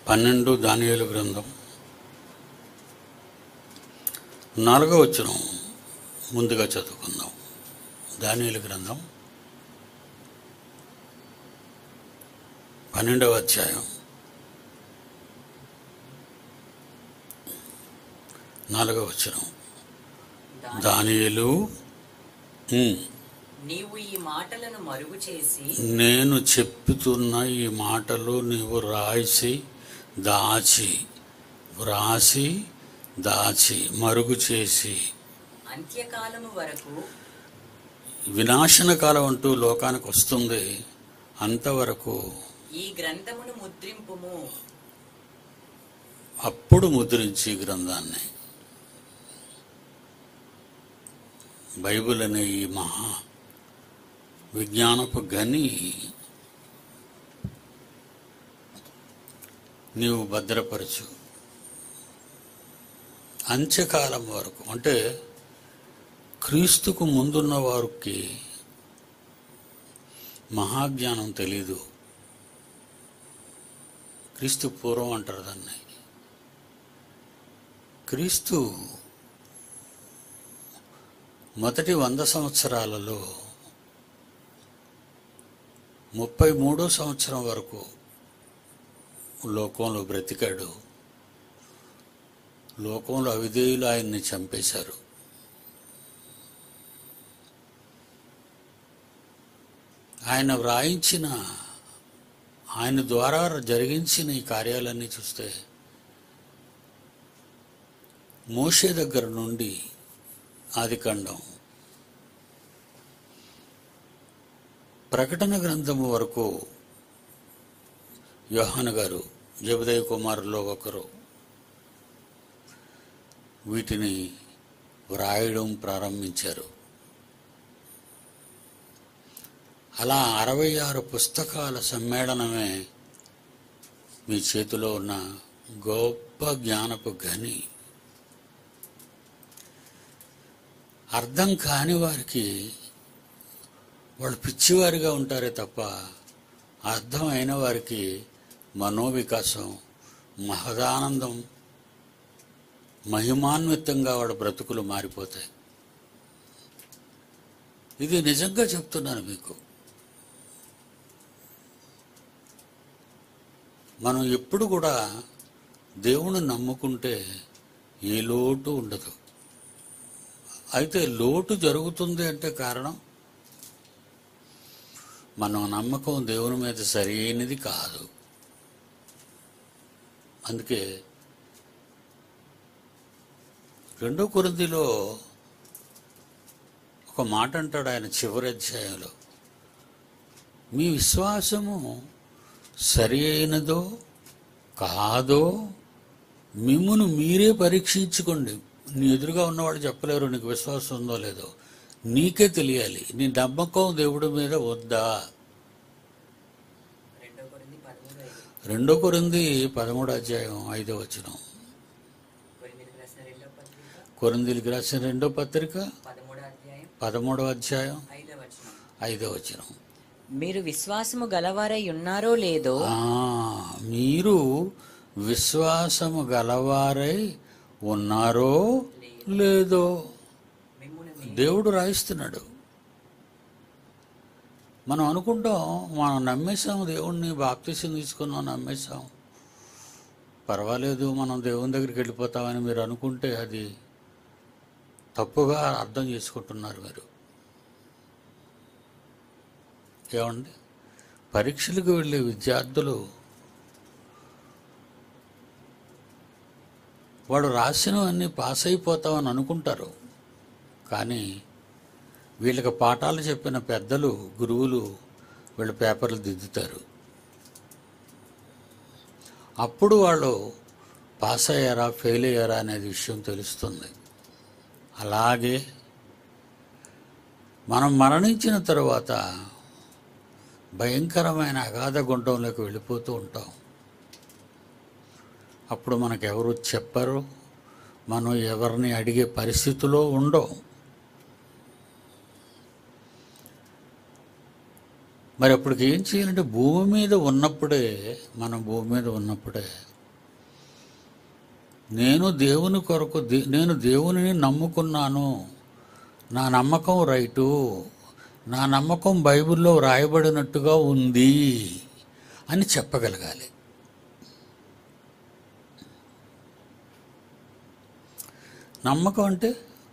పన్నెండు దానియేలు గ్రంథం నాలుగో వచ్చిన ముందుగా చదువుకుందాం దానియేలు గ్రంథం పన్నెండవ అధ్యాయం నాలుగవ వచ్చిన దాని- దానియేలు ఉమ్, నీవు ఈ మాటలను మరుగు చేసి నేను చెప్పుతున్న ఈ మాటలు నీవు రాసి దాచి వ్రాసి దాచి మరుగు చేసి అంత్యకాలము వరకు వినాశన కాలం అంటూ లోకానికి వస్తుంది అంతవరకు ఈ గ్రంథమును ముద్రింపుము అప్పుడు ముద్రించి గ్రంథాన్ని బైబిల్ అనే ఈ మహా విజ్ఞానపు గని నీవు భద్రపరచు అంత్యకాలం వరకు అంటే క్రీస్తుకు ముందున్న వారికి మహాజ్ఞానం తెలీదు క్రీస్తు పూర్వం అంటారు దాన్ని క్రీస్తు మొదటి వంద సంవత్సరాలలో ముప్పై మూడో సంవత్సరం వరకు లోకంలో బ్రతికాడు లోకంలో అవిధేయులు ఆయన్ని చంపేశారు ఆయన వ్రాయించిన ఆయన ద్వారా జరిగించిన ఈ కార్యాలన్నీ చూస్తే మోషే దగ్గర నుండి ఆదికాండం ప్రకటన గ్రంథము వరకు యోహాను గారు జబదయ్య కుమారులో ఒకరు వీటిని వ్రాయడం ప్రారంభించారు అలా అరవై ఆరు పుస్తకాల సమ్మేళనమే మీ చేతిలో ఉన్న గొప్ప జ్ఞానపు గని అర్థం కాని వారికి వాళ్ళు పిచ్చివారిగా ఉంటారే తప్ప అర్థం అయిన వారికి మనోవికాసం మహదానందం మహిమాన్వితంగా వాడు బ్రతుకులు మారిపోతాయి ఇది నిజంగా చెప్తున్నాను మీకు మనం ఎప్పుడు కూడా దేవుని నమ్ముకుంటే ఏ లోటు ఉండదు అయితే లోటు జరుగుతుంది అంటే కారణం మనం నమ్మకం దేవుని మీద సరైనది కాదు అందుకే రెండో కొరిందిలో ఒక మాట అంటాడు ఆయన చివరి అధ్యాయంలో మీ విశ్వాసము సరి అయినదో కాదో మిమ్మును మీరే పరీక్షించుకోండి నీ ఎదురుగా ఉన్నవాడు చెప్పలేరు నీకు విశ్వాసం ఉందో లేదో నీకే తెలియాలి నీ నమ్మకం దేవుడి మీద వద్దా రెండో కొరింది పదమూడు ఐదు రెండో కొరింది పదమూడు అధ్యాయం ఐదో వచనం కొరింథీయులకు రాసిన రెండో పత్రిక కొరిందీలకు రాసిన రెండో పత్రిక పదమూడో అధ్యాయం పదమూడో అధ్యాయం ఐదో వచనం ఐదో వచనం మీరు విశ్వాసము గలవారై ఉన్నారో లేదో ఆ, మీరు విశ్వాసము గలవారై ఉన్నారో లేదో మిమ్మును మీ- దేవుడు రాయిస్తున్నాడు మనం అనుకుంటాం మనం నమ్మేశాం దేవుణ్ణి బాప్తీసం తీసుకున్నాం నమ్మేశాం పర్వాలేదు మనం దేవుని దగ్గరికి వెళ్ళిపోతామని మీరు అనుకుంటే అది తప్పుగా అర్థం చేసుకుంటున్నారు మీరు ఏమండి పరీక్షలకు వెళ్ళే విద్యార్థులు వాడు రాసినవన్నీ పాస్ అయిపోతామని అనుకుంటారు కానీ వీళ్ళకి పాఠాలు చెప్పిన పెద్దలు గురువులు వీళ్ళ పేపర్లు దిద్దుతారు అప్పుడు వాళ్ళు పాస్ అయ్యారా ఫెయిల్ అయ్యారా అనేది విషయం తెలుస్తుంది అలాగే మనం మరణించిన తర్వాత భయంకరమైన అగాధ గుండంలోకి వెళ్ళిపోతూ ఉంటాం అప్పుడు మనకెవరు చెప్పరు మనం ఎవరిని అడిగే పరిస్థితిలో ఉండవు మరి అప్పటికి ఏం చేయాలంటే భూమి మీద ఉన్నప్పుడే మనం భూమి మీద ఉన్నప్పుడే నేను దేవుని కొరకు దే- నేను దేవునిని నమ్ముకున్నాను నా నమ్మకం రైటు నా నమ్మకం బైబిల్లో వ్రాయబడినట్టుగా ఉంది అని చెప్పగలగాలి నమ్మకం అంటే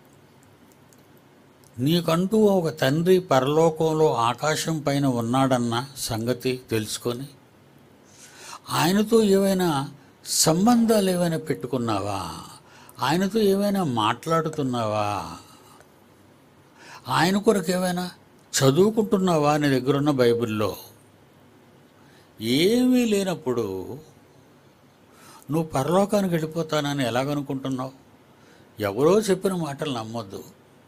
నీకంటూ ఒక తండ్రి పరలోకంలో ఆకాశం పైన ఉన్నాడన్న సంగతి తెలుసుకొని ఆయనతో ఏవైనా సంబంధాలు ఏమైనా పెట్టుకున్నావా ఆయనతో ఏమైనా మాట్లాడుతున్నావా ఆయన కొరకు ఏమైనా చదువుకుంటున్నావా నీ దగ్గరున్న బైబిల్లో ఏమీ లేనప్పుడు నువ్వు పరలోకానికి వెళ్ళిపోతానని ఎలాగనుకుంటున్నావు ఎవరో చెప్పిన మాటలు నమ్మొద్దు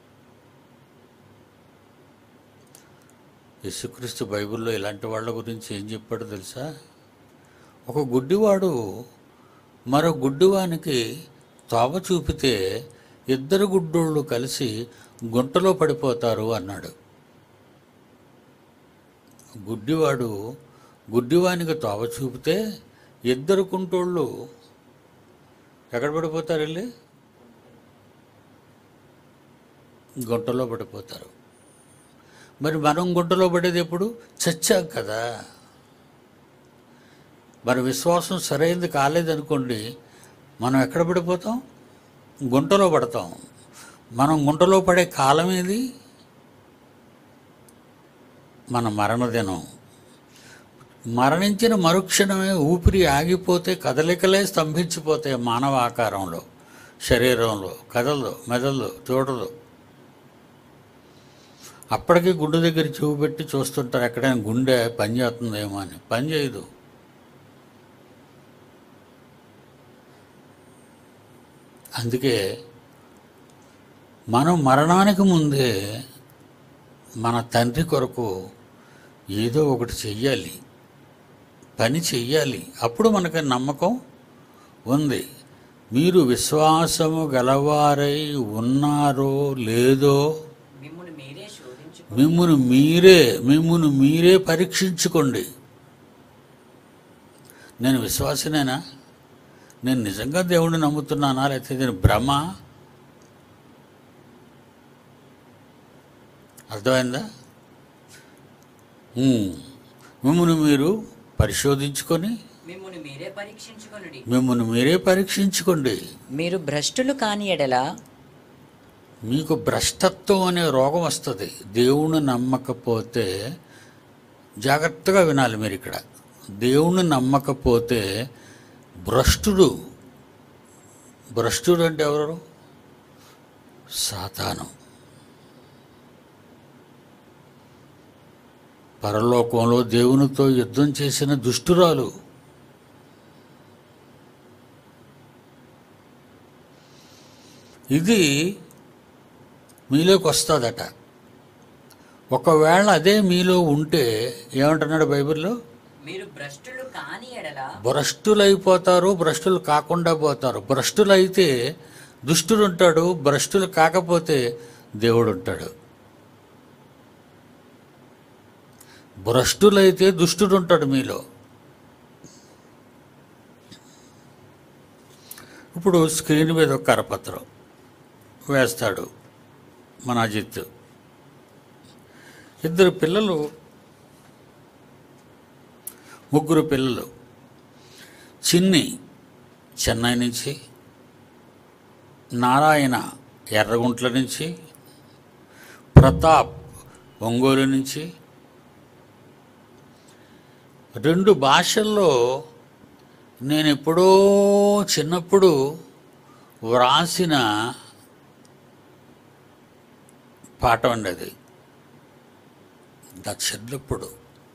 యేసుక్రీస్తు బైబిల్లో ఇలాంటి వాళ్ళ గురించి ఏం చెప్పాడో తెలుసా ఒక గుడ్డివాడు మరో గుడ్డివానికి తోవ చూపితే ఇద్దరు గుడ్డోళ్ళు కలిసి గుంటలో పడిపోతారు అన్నాడు గుడ్డివాడు గుడ్డివానికి తోవ చూపితే ఇద్దరు కుంటోళ్ళు ఎక్కడ పడిపోతారు వెళ్ళి గుంటలో పడిపోతారు మరి మనం గుంటలో పడేది ఎప్పుడు చచ్చాం కదా మరి విశ్వాసం సరైనది కాలేదనుకోండి మనం ఎక్కడ పడిపోతాం గుంటలో పడతాం మనం గుంటలో పడే కాలం ఏది మన మరణదినం మరణించిన మరుక్షణమే ఊపిరి ఆగిపోతే కదలికలే స్తంభించిపోతాయి మానవ ఆకారంలో శరీరంలో కదలదు మెదలు చూడదు అప్పటికి గుండె దగ్గర చెవు పెట్టి చూస్తుంటారు ఎక్కడైనా గుండె పని చేస్తుందేమో అని పని చేయదు అందుకే మనం మరణానికి ముందే మన తండ్రి కొరకు ఏదో ఒకటి చెయ్యాలి పని చెయ్యాలి అప్పుడు మనకి నమ్మకం ఉంది మీరు విశ్వాసము గలవారై ఉన్నారో లేదో మిమ్మును మీరే శోధించు మిమ్మును మీరే మిమ్మును మీరే పరీక్షించుకోండి నేను విశ్వాసనేనా నేను నిజంగా దేవుడిని నమ్ముతున్నానా లేకపోతే నేను భ్రమ అర్థమైందా ఉమ్. మిమ్మును మీరు పరిశోధించుకొని మిమ్మును మీరే పరీక్షించుకొనుడి మిమ్మును మీరే పరీక్షించుకోండి మీరు భ్రష్టులు కాని ఎడల మీకు భ్రష్టత్వం అనే రోగం వస్తుంది దేవుణ్ణి నమ్మకపోతే జాగ్రత్తగా వినాలి మీరు ఇక్కడ దేవుణ్ణి నమ్మకపోతే భ్రష్టుడు భ్రష్టుడు అంటే ఎవరు సాతాను పరలోకంలో దేవునితో యుద్ధం చేసిన దుష్టురాలు ఇది మీలోకి వస్తుందట ఒకవేళ అదే మీలో ఉంటే ఏమంటున్నాడు బైబిల్లో మీరు భ్రష్టులు కాని ఎడల భ్రష్టులైపోతారు భ్రష్టులు కాకుండా పోతారు భ్రష్టులైతే దుష్టుడు ఉంటాడు భ్రష్టులు కాకపోతే దేవుడు ఉంటాడు భ్రష్టులైతే దుష్టుడు ఉంటాడు మీలో ఇప్పుడు స్క్రీన్ మీద ఒక కరపత్రం వేస్తాడు మన అజిత్ ఇద్దరు పిల్లలు ముగ్గురు పిల్లలు చిన్ని చెన్నై నుంచి నారాయణ ఎర్రగుంట్ల నుంచి ప్రతాప్ ఒంగోలు నుంచి రెండు భాషల్లో నేను ఎప్పుడో చిన్నప్పుడు వ్రాసిన పాట ఉండేది దక్షిణప్పుడు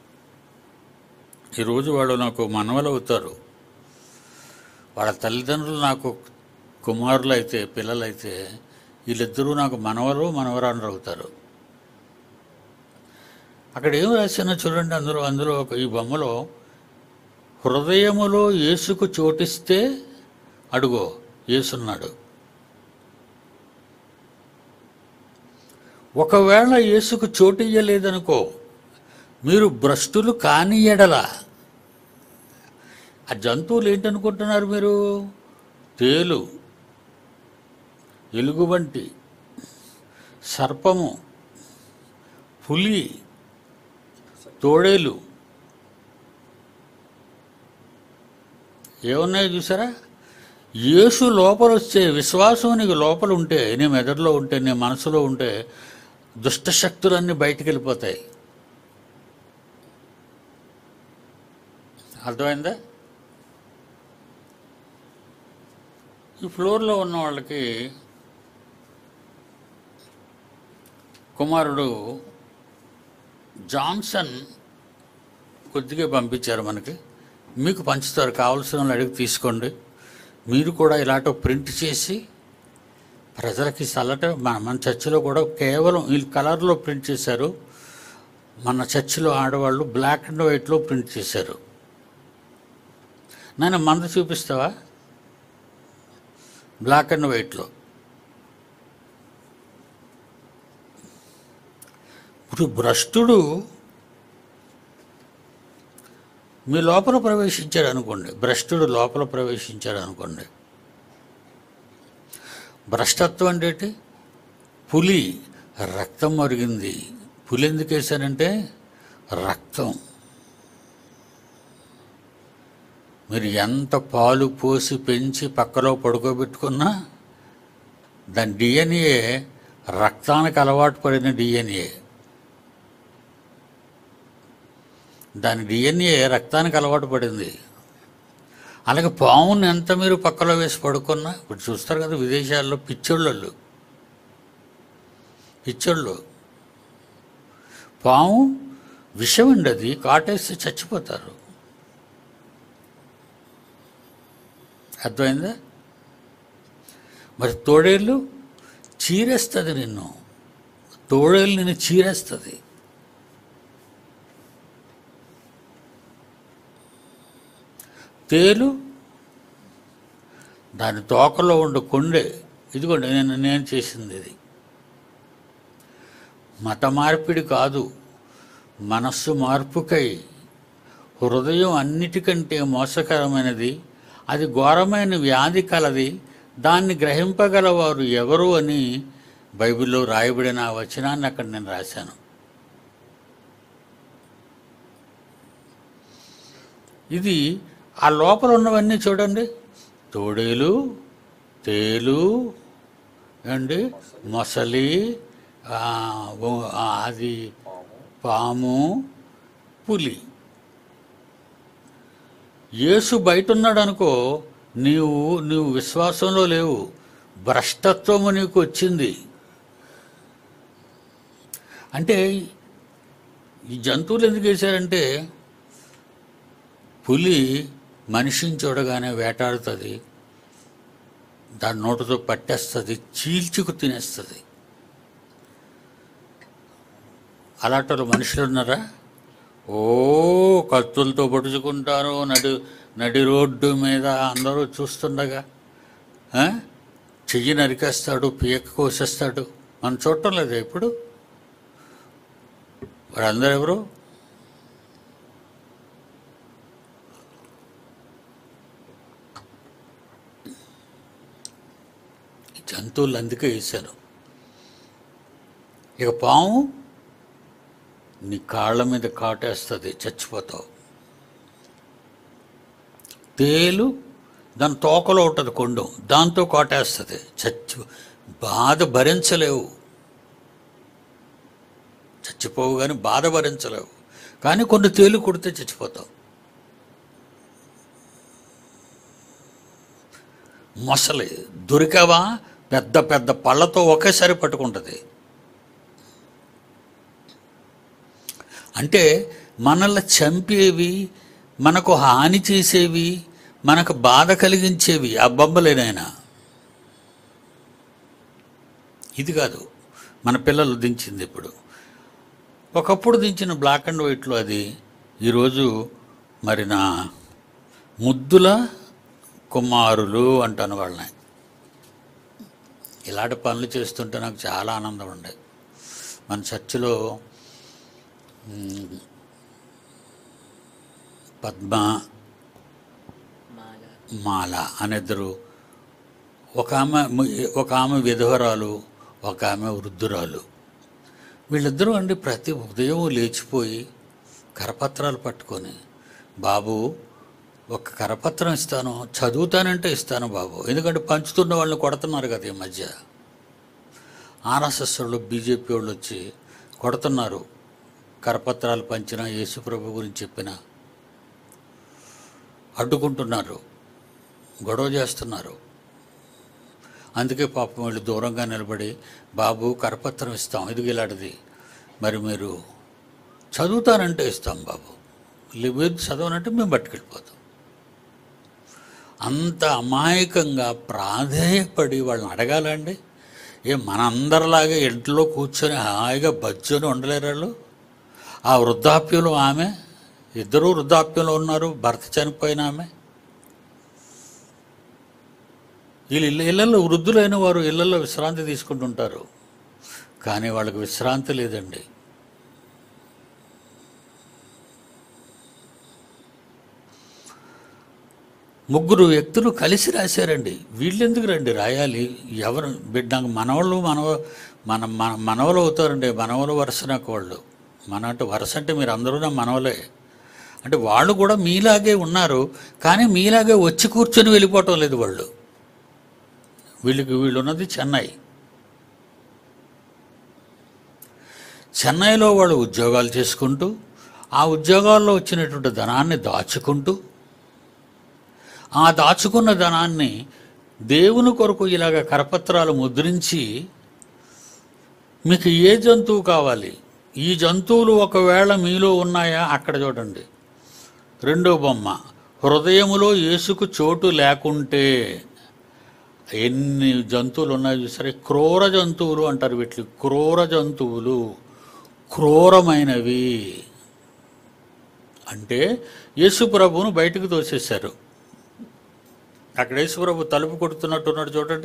ఈరోజు వాళ్ళు నాకు మనవలు అవుతారు వాళ్ళ తల్లిదండ్రులు నాకు కుమారులు అయితే పిల్లలైతే వీళ్ళిద్దరూ నాకు మనవలు మనవరాలు అవుతారు అక్కడ ఏం రాసినా చూడండి అందులో అందులో ఒక ఈ బొమ్మలో హృదయములో యేసుకు చోటిస్తే అడుగో యేసున్నాడు ఒకవేళ యేసుకు చోటు ఇయ్యలేదనుకో మీరు భ్రష్టులు కాని ఎడల ఆ జంతువులు ఏంటనుకుంటున్నారు మీరు తేలు ఎలుగుబంటి సర్పము పులి తోడేలు ఏమున్నాయో చూసారా యేసు లోపల వచ్చే విశ్వాసం నీకు లోపల ఉంటే నీ మెదడులో ఉంటే నీ మనసులో ఉంటే దుష్ట శక్తులన్నీ బయటికి వెళ్ళిపోతాయి అర్థమైందా ఈ ఫ్లోర్లో ఉన్న వాళ్ళకి కుమారుడు జాన్సన్ కొద్దిగా పంపించారు మనకి మీకు పంచుతారు కావాల్సిన వాళ్ళు అడిగి తీసుకోండి మీరు కూడా ఇలాంటి ప్రింట్ చేసి ప్రజలకి చల్లట మన మన చర్చిలో కూడా కేవలం వీళ్ళు కలర్లో ప్రింట్ చేశారు మన చర్చిలో ఆడవాళ్ళు బ్లాక్ అండ్ వైట్లో ప్రింట్ చేశారు నేను మంద చూపిస్తావా బ్లాక్ అండ్ వైట్లో ఇప్పుడు భ్రష్టుడు మీ లోపల ప్రవేశించాడు అనుకోండి భ్రష్టుడు లోపల ప్రవేశించాడు అనుకోండి భ్రష్టత్వం అంటే ఏంటి? పులి రక్తం మరిగింది పులి ఎందుకు వేశారంటే రక్తం మీరు ఎంత పాలు పోసి పెంచి పక్కలో పడుకోబెట్టుకున్నా దాని డిఎన్ఏ రక్తానికి అలవాటు పడిన డిఎన్ఏ దాని డిఎన్ఏ రక్తానికి అలవాటు పడింది అలాగే పావుని ఎంత మీరు పక్కలో వేసి పడుకున్నా ఇప్పుడు చూస్తారు కదా విదేశాల్లో పిచ్చోళ్ళు పిచ్చోళ్ళు పాము విషం అండి అది కాటేస్తే చచ్చిపోతారు అర్థమైందా మరి తోడేళ్ళు చీరేస్తుంది నిన్ను తోడేళ్ళు నిన్ను చీరేస్తుంది తేలు దాని తోకలో ఉండే కొండే ఇదిగోండి నేను నేను చేసింది ఇది మత మార్పిడి కాదు మనస్సు మార్పుకై హృదయం అన్నిటికంటే మోసకరమైనది అది ఘోరమైన వ్యాధి కలది దాన్ని గ్రహింపగలవారు ఎవరు అని బైబిల్లో రాయబడిన ఆ వచనాన్ని అక్కడ నేను రాశాను ఇది ఆ లోపల ఉన్నవన్నీ చూడండి తోడేలు తేలు అండి మొసలి ఆ, ఓ- ఆ, అది పాము పులి యేసు బయట ఉన్నాడు అనుకో నీవు నీవు విశ్వాసంలో లేవు భ్రష్టత్వము నీకు వచ్చింది అంటే ఈ జంతువులు ఎందుకు వేశారంటే పులి మనిషిని చూడగానే వేటాడుతుంది దాని నోటితో పట్టేస్తుంది చీల్చుకు తినేస్తుంది అలాంటి వాళ్ళు మనుషులు ఉన్నారా ఓ కత్తులతో పొడుచుకుంటారు నడి నడి రోడ్డు మీద అందరూ చూస్తుండగా ఆ? చెయ్యి నరికేస్తాడు పీక కోసేస్తాడు మనం చూడటం లేదా ఇప్పుడు వారందరూ ఎవరు ఈ జంతువులు అందుకే వేశారు ఇక పాము నీ కాళ్ళ మీద కాటేస్తుంది చచ్చిపోతావు తేలు దాని తోకలో ఉంటుంది కొండం దాంతో కాటేస్తుంది చచ్చి బాధ భరించలేవు చచ్చిపోవు కానీ బాధ భరించలేవు కానీ కొన్ని తేలు కుడితే చచ్చిపోతావు మొసలి దొరికావా పెద్ద పెద్ద పళ్ళతో ఒకేసారి పట్టుకుంటుంది అంటే మనల్ని చంపేవి మనకు హాని చేసేవి మనకు బాధ కలిగించేవి ఆ బొమ్మలేనైనా ఇది కాదు మన పిల్లలు దించింది ఇప్పుడు ఒకప్పుడు దించిన బ్లాక్ అండ్ వైట్లో అది ఈరోజు మరి నా ముద్దుల కుమారులు అంటాను వాళ్ళని ఇలాంటి పనులు చేస్తుంటే నాకు చాలా ఆనందం ఉండేది మన చర్చిలో మ్, పద్మ మాల మాల అనే ఇద్దరు ఒక ఆమె ఒక ఆమె విధవరాలు ఒక ఆమె వృద్ధురాలు వీళ్ళిద్దరూ అండి ప్రతి ఉదయం లేచిపోయి కరపత్రాలు పట్టుకొని బాబు ఒక కరపత్రం ఇస్తాను చదువుతానంటే ఇస్తాను బాబు ఎందుకంటే పంచుతున్న వాళ్ళని కొడుతున్నారు కదా ఈ మధ్య ఆర్ఎస్ఎస్ వాళ్ళు బీజేపీ వాళ్ళు వచ్చి కొడుతున్నారు కరపత్రాలు పంచినా యేసుప్రభు గురించి చెప్పినా అడ్డుకుంటున్నారు గొడవ చేస్తున్నారు అందుకే పాపం వీళ్ళు దూరంగా నిలబడి బాబు కరపత్రం ఇస్తాం ఇది ఇలాంటిది మరి మీరు చదువుతానంటే ఇస్తాం బాబు లేదు చదవనంటే మేము పట్టుకెళ్ళిపోతాం అంత అమాయకంగా ప్రాధేయపడి వాళ్ళని అడగాలండి ఏ మనందరిలాగా ఇంట్లో కూర్చొని హాయిగా బజ్జొని ఉండలేరు వాళ్ళు ఆ వృద్ధాప్యంలో ఆమె ఇద్దరూ వృద్ధాప్యంలో ఉన్నారు భర్త చనిపోయిన ఆమె వీళ్ళు ఇళ్ళ ఇళ్ళల్లో వృద్ధులైన వారు ఇళ్ళల్లో విశ్రాంతి తీసుకుంటుంటారు కానీ వాళ్ళకి విశ్రాంతి లేదండి ముగ్గురు వ్యక్తులు కలిసి రాశారండి వీళ్ళెందుకు రండి రాయాలి ఎవరు బిడ్డ నాకు మనవాళ్ళు మనవ మన మన మనవలు అవుతారండి మనవలు వరుస నాకు వాళ్ళు మన అంటే వరుస అంటే మీరు అందరూ నా మనవలే అంటే వాళ్ళు కూడా మీలాగే ఉన్నారు కానీ మీలాగే వచ్చి కూర్చొని వెళ్ళిపోవటం లేదు వాళ్ళు వీళ్ళకి వీళ్ళు ఉన్నది చెన్నై చెన్నైలో వాళ్ళు ఉద్యోగాలు చేసుకుంటూ ఆ ఉద్యోగాల్లో వచ్చినటువంటి ధనాన్ని దాచుకుంటూ ఆ దాచుకున్న ధనాన్ని దేవుని కొరకు ఇలాగ కరపత్రాలు ముద్రించి మీకు ఏ జంతువు కావాలి ఈ జంతువులు ఒకవేళ మీలో ఉన్నాయా అక్కడ చూడండి రెండో బొమ్మ హృదయములో యేసుకు చోటు లేకుంటే ఎన్ని జంతువులు ఉన్నాయి చూసారే క్రూర జంతువులు అంటారు వీటిని క్రూర జంతువులు క్రూరమైనవి అంటే యేసు ప్రభువును బయటకు తోసేశారు అక్కడ యేసుప్రభు తలుపు కొడుతున్నట్టున్నాడు చూడండి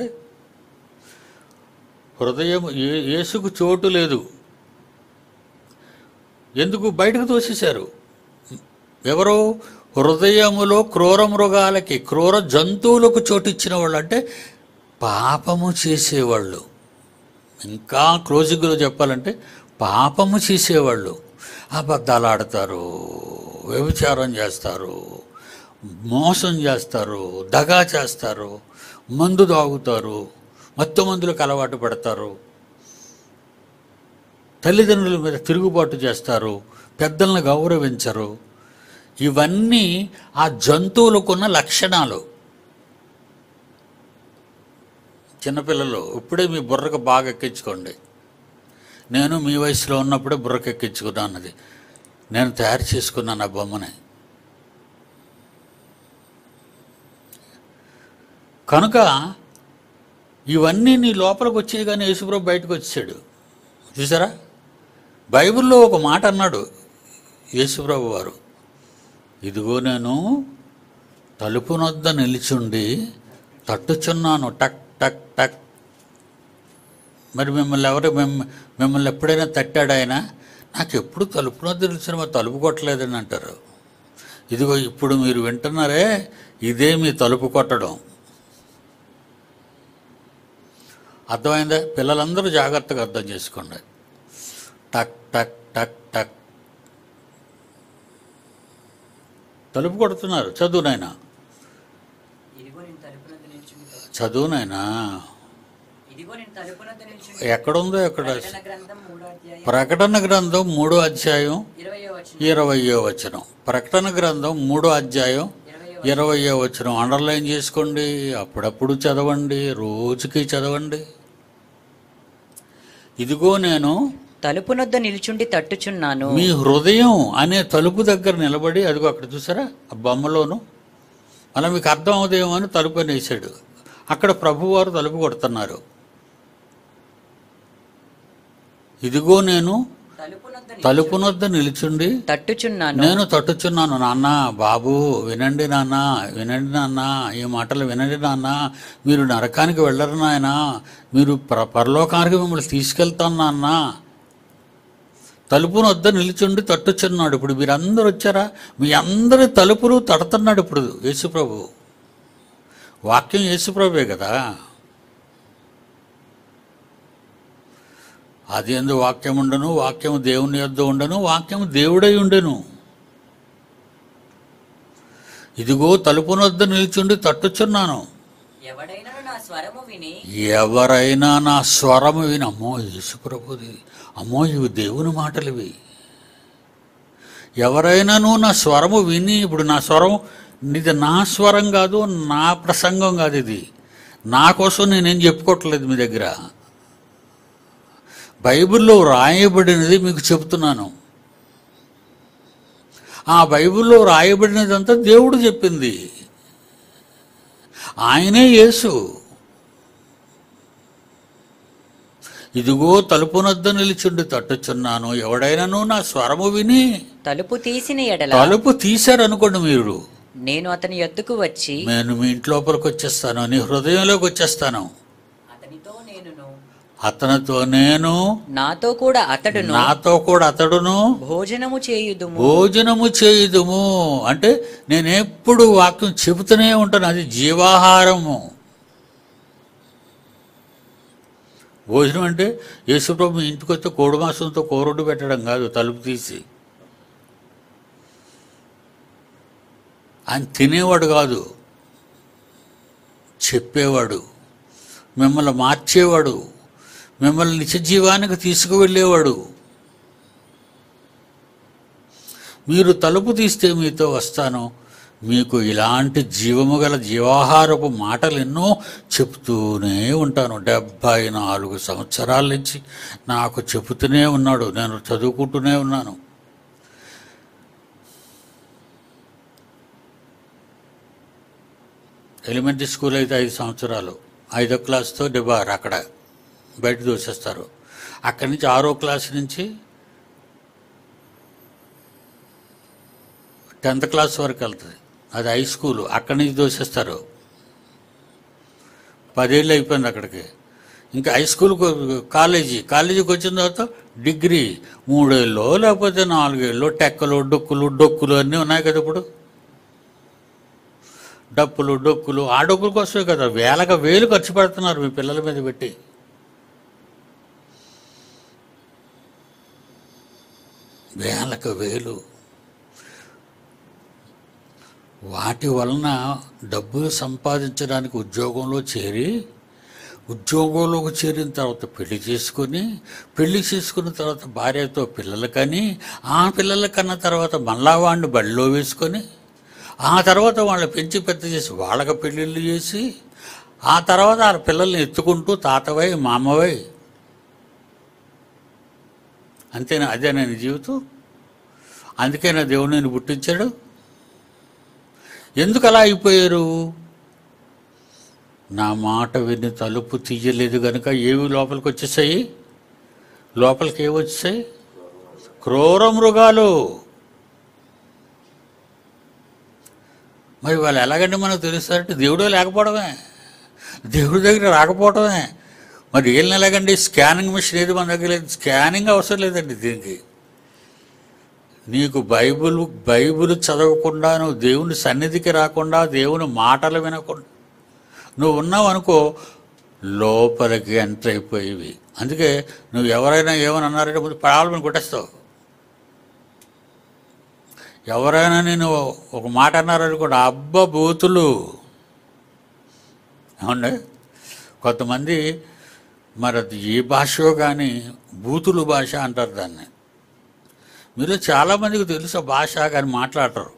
హృదయం ఏ- యేసుకు చోటు లేదు ఎందుకు బయటకు తోసేశారు ఎవరు హృదయములో క్రూర మృగాలకి క్రూర జంతువులకు చోటు ఇచ్చిన వాళ్ళు అంటే పాపము చేసేవాళ్ళు ఇంకా క్లోజింగ్లో చెప్పాలంటే పాపము చేసేవాళ్ళు అబద్ధాలు ఆడతారు వ్యభిచారం చేస్తారు మోసం చేస్తారు దగా చేస్తారు మందు తాగుతారు మత్తు మందులకు అలవాటు పడతారు తల్లిదండ్రుల మీద తిరుగుబాటు చేస్తారు పెద్దలను గౌరవించరు ఇవన్నీ ఆ జంతువులకున్న లక్షణాలు చిన్నపిల్లలు ఇప్పుడే మీ బుర్రకు బాగా ఎక్కించుకోండి నేను మీ వయసులో ఉన్నప్పుడే బుర్రకు ఎక్కించుకున్నాను అది నేను తయారు చేసుకున్నాను ఆ బొమ్మని కనుక ఇవన్నీ నీ లోపలికి వచ్చేది కానీ యేసుప్రభు బయటకు వచ్చాడు చూసారా బైబిల్లో ఒక మాట అన్నాడు యేసుప్రభు వారు ఇదిగో నేను తలుపు నొద్ద నిలిచుండి తట్టుచున్నాను టక్ టక్ టక్ మరి మిమ్మల్ని ఎవరు మిమ్మ మిమ్మల్ని ఎప్పుడైనా తట్టాడు ఆయన నాకు ఎప్పుడు తలుపు నొద్ద నిలిచిన మరి తలుపు కొట్టలేదని అంటారు ఇదిగో ఇప్పుడు మీరు వింటున్నారే ఇదే మీ తలుపు కొట్టడం అర్థమైందా పిల్లలందరూ జాగ్రత్తగా అర్థం చేసుకోండి టక్ టక్ టక్ టక్ తలుపు కొడుతున్నారు చదువు నాయనా ఇదిగో నేను తలుపునద్ద నిల్చుండి చదువు నాయనా ఇదిగో నేను తలుపునద్ద నిల్చుండి ఎక్కడుందో ఎక్కడ ప్రకటన గ్రంథం మూడో అధ్యాయం ప్రకటన గ్రంథం మూడో అధ్యాయం ఇరవయో వచనం ఇరవయో వచనం ప్రకటన గ్రంథం మూడో అధ్యాయం ఇరవయో ఇరవయో వచనం అండర్లైన్ చేసుకోండి అప్పుడప్పుడు చదవండి రోజుకి చదవండి ఇదిగో నేను తలుపునొద్ద నిల్చుండి తట్టుచున్నాను మీ హృదయం అనే తలుపు దగ్గర నిలబడి అదిగో అక్కడ చూసారా ఆ బొమ్మలోను అలా మీకు అర్థం అవుదేమో అని తలుపు అని వేసాడు అక్కడ ప్రభువారు తలుపు కొడుతున్నారు ఇదిగో నేను తలుపునొద్ద తలుపునొద్ద నిలుచుండి తట్టుచున్నాను నేను తట్టుచున్నాను నాన్న బాబు వినండి నాన్న వినండి నాన్న ఈ మాటలు వినండి నాన్న మీరు నరకానికి వెళ్ళరు నాయన మీరు ప్ర పరలోకానికి మిమ్మల్ని తీసుకెళ్తాను నాన్న తలుపును వద్ద నిలుచుండి తట్టుచున్నాడు ఇప్పుడు మీరందరూ వచ్చారా మీ అందరి తలుపులు తడుతున్నాడు ఇప్పుడు యేసుప్రభు వాక్యం యేసుప్రభే కదా అది ఎందు వాక్యం ఉండను వాక్యము దేవుని యొద్ద ఉండను వాక్యము దేవుడై ఉండెను ఇదిగో తలుపునొద్ద నిల్చుండి తట్టుచున్నాను ఎవడైనా నా స్వరము విని ఎవరైనా నా స్వరము విని అమ్మో యేసుప్రభుది అమ్మో ఇవి దేవుని మాటలు ఇవి ఎవరైనాను నా స్వరము విని ఇప్పుడు నా స్వరం ఇది నా స్వరం కాదు నా ప్రసంగం కాదు ఇది నా కోసం నేనేం చెప్పుకోవట్లేదు మీ దగ్గర బైబిల్లో రాయబడినది మీకు చెప్తున్నాను ఆ బైబిల్లో రాయబడినదంతా దేవుడు చెప్పింది ఆయనే యేసు ఇదిగో తలుపునొద్ద నిలిచుండి తట్టుచున్నాను ఎవడైనాను నా స్వరము విని తలుపు తీసిన ఎడల తలుపు తీశారనుకోండి మీరు నేను అతని యొద్దకు వచ్చి నేను మీ ఇంటి లోపలికి వచ్చేస్తాను నీ హృదయంలోకి వచ్చేస్తాను అతనితో నేనును అతనితో నేను నాతో కూడా అతడును నాతో కూడా అతడును భోజనము చేయుదుము భోజనము చేయుదుము అంటే నేను ఎప్పుడు వాక్యం చెబుతూనే ఉంటాను అది జీవాహారము భోజనం అంటే యేసుప్రభు మీ ఇంటికి వస్తే కోడి మాంసంతో కూరొడ్డు పెట్టడం కాదు తలుపు తీసి ఆయన తినేవాడు కాదు చెప్పేవాడు మిమ్మల్ని మార్చేవాడు మిమ్మల్ని నిత్యజీవానికి తీసుకువెళ్ళేవాడు మీరు తలుపు తీస్తే మీతో వస్తాను మీకు ఇలాంటి జీవము గల జీవాహారపు మాటలు ఎన్నో చెప్తూనే ఉంటాను డెబ్భై నాలుగు సంవత్సరాల నుంచి నాకు చెబుతూనే ఉన్నాడు నేను చదువుకుంటూనే ఉన్నాను ఎలిమెంటరీ స్కూల్ అయితే ఐదు సంవత్సరాలు ఐదో క్లాస్తో డిబార్ అక్కడ బయట దూసేస్తారు అక్కడి నుంచి ఆరో క్లాస్ నుంచి టెన్త్ క్లాస్ వరకు వెళ్తుంది అది హై స్కూలు అక్కడి నుంచి దోసేస్తారు పదేళ్ళు అయిపోయింది అక్కడికి ఇంకా హై స్కూల్ కాలేజీ కాలేజీకి వచ్చిన తర్వాత డిగ్రీ మూడేళ్ళు లేకపోతే నాలుగేళ్ళు టెక్కలు డొక్కులు డొక్కులు అన్నీ ఉన్నాయి కదా ఇప్పుడు డప్పులు డొక్కులు ఆ డొక్కుల కోసమే కదా వేలకు వేలు ఖర్చు పెడుతున్నారు మీ పిల్లల మీద పెట్టి వేలకు వేలు వాటి వలన డబ్బులు సంపాదించడానికి ఉద్యోగంలో చేరి ఉద్యోగంలోకి చేరిన తర్వాత పెళ్లి చేసుకొని పెళ్లి చేసుకున్న తర్వాత భార్యతో పిల్లలు కని ఆ పిల్లల కన్న తర్వాత మళ్ళా వాడిని బడిలో వేసుకొని ఆ తర్వాత వాళ్ళని పెంచి పెద్ద చేసి వాళ్ళకి పెళ్ళిళ్ళు చేసి ఆ తర్వాత ఆ పిల్లల్ని ఎత్తుకుంటూ తాతవై మామవై అంతేనా అదేనా నీ జీవితం అందుకేనా దేవుడు నేను పుట్టించాడు ఎందుకు అలా అయిపోయారు నా మాట విని తలుపు తీయలేదు కనుక ఏవి లోపలికి వచ్చేసాయి లోపలికి ఏవి వచ్చేసాయి క్రూర మృగాలు మరి వాళ్ళు ఎలాగంటే మనకు తెలుస్తారంటే దేవుడే లేకపోవడమే దేవుడి దగ్గర రాకపోవడమే మరి ఏం ఎలాగండి స్కానింగ్ మిషన్ ఏది మన దగ్గర లేదు స్కానింగ్ అవసరం లేదండి దీనికి నీకు బైబిల్ బైబిల్ చదవకుండా నువ్వు దేవుని సన్నిధికి రాకుండా దేవుని మాటలు వినకుండా నువ్వు ఉన్నావు అనుకో లోపలికి ఎంటర్ అయిపోయేవి అందుకే నువ్వు ఎవరైనా ఏమని అన్నారంటే ముందు పడాలని కొట్టేస్తావు ఎవరైనా నేను ఒక మాట అన్నారనుకోండి అబ్బ బూతులు ఏమండి కొంతమంది మరి అది ఏ భాషో కానీ బూతులు భాష అంటారు దాన్ని మీలో చాలామందికి తెలుసు ఆ భాష కానీ మాట్లాడరు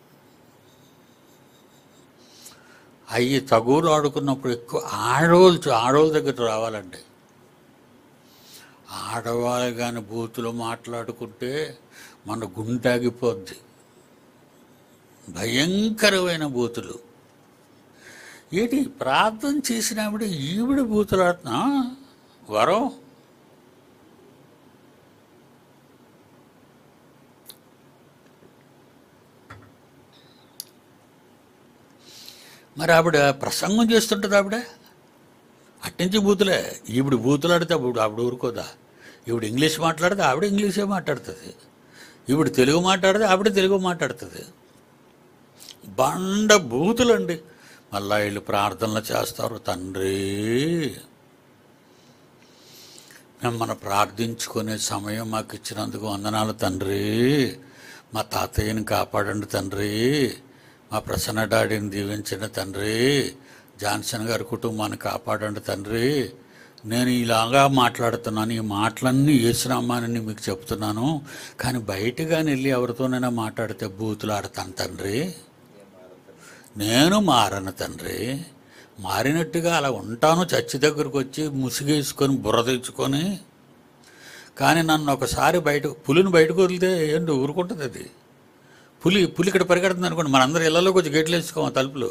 అవి తగులు ఆడుకున్నప్పుడు ఎక్కువ ఆడవాళ్ళు ఆడవాళ్ళ దగ్గర రావాలండి ఆడవాళ్ళు కానీ బూతులు మాట్లాడుకుంటే మన గుంటాగిపోద్ది భయంకరమైన బూతులు ఏంటి ప్రార్థన చేసినప్పుడు ఈవిడ బూతులాడుతున్నా వరం మరి ఆవిడ ప్రసంగం చేస్తుంటుంది ఆవిడ అట్నుంచి బూతులే ఈవిడ బూతులాడితే అప్పుడు ఆవిడ ఊరుకోదా ఈవిడ ఇంగ్లీష్ మాట్లాడితే ఆవిడ ఇంగ్లీషే మాట్లాడుతుంది ఈవిడ తెలుగు మాట్లాడితే ఆవిడ తెలుగు మాట్లాడుతుంది బండ బూతులండి మళ్ళా వీళ్ళు ప్రార్థనలు చేస్తారు తండ్రి మిమ్మల్ని ప్రార్థించుకునే సమయం మాకు ఇచ్చినందుకు వందనాలు తండ్రి మా తాతయ్యని కాపాడండి తండ్రి మా ప్రసన్న డాడీని దీవించండి తండ్రి జాన్సన్ గారి కుటుంబాన్ని కాపాడండి తండ్రి నేను ఇలాగా మాట్లాడుతున్నాను ఈ మాటలన్నీ ఏసునామానని మీకు చెప్తున్నాను కానీ బయటగాని వెళ్ళి ఎవరితోనైనా మాట్లాడితే బూతులు ఆడతాను తండ్రి నేను మారను తండ్రి మారినట్టుగా అలా ఉంటాను చర్చి దగ్గరకు వచ్చి ముసుగేసుకొని బుర్ర తెచ్చుకొని కానీ నన్ను ఒకసారి బయట పులిని బయటకు వదిలితే ఏంటి ఊరుకుంటుంది అది పులి పులి ఇక్కడ పరిగెడుతుంది అనుకోండి మనందరం ఇళ్లలో కొంచెం గేట్లు వేసుకోము తలుపులు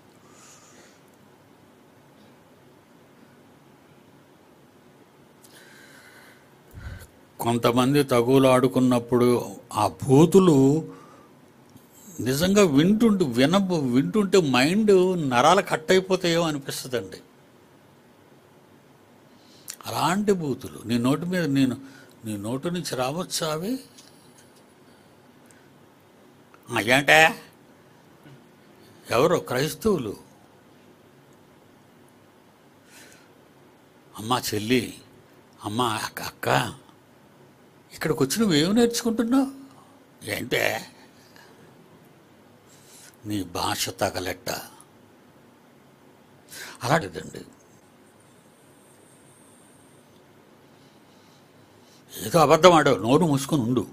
కొంతమంది తగులు ఆడుకున్నప్పుడు ఆ బూతులు నిజంగా వింటుంటే విన వింటుంటే మైండ్ నరాలు కట్ అయిపోతాయో అనిపిస్తుందండి అలాంటి బూతులు నీ నోటి మీద నేను నీ నోటి నుంచి రావచ్చా అవి అయ్యాంటే ఎవరు క్రైస్తవులు అమ్మా చెల్లి అమ్మ అక్క అక్క ఇక్కడికి వచ్చి నువ్వేం నేర్చుకుంటున్నావు ఏంటే నీ భాష తగలెట్ట అలాంటిదండి ఏదో అబద్ధం ఆడావు నోరు మూసుకొని ఉండు